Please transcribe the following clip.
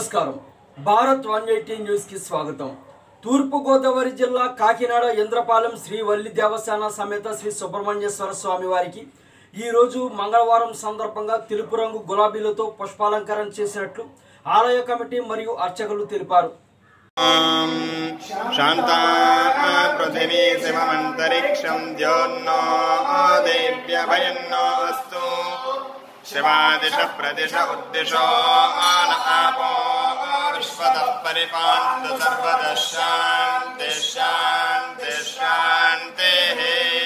నమస్కారం Bharat one eighty న్యూస్కి స్వాగతం తూర్పుగోదావరి జిల్లా కాకినాడ ఇంద్రపాలెం శ్రీ వల్లి దేవసేన సమేత శ్రీ సుబ్రహ్మణ్యేశ్వర స్వామి వారికి ఈరోజు మంగళవారం సందర్భంగా తెలుపు రంగు గులాబీలతో పుష్పాలంకరణ చేసినట్లు ఆలయ కమిటీ మరియు అర్చకులు తెలిపారు शान्ता पृथिवी शिवमन्तरिक्षं द्योन्नो देव्यभयन्नो अस्तु शिवादिश प्रदिश उद्दिशो आन आपो विश्वतः परिपान्तु सर्वतः शान्तिः शान्तिः शान्तिः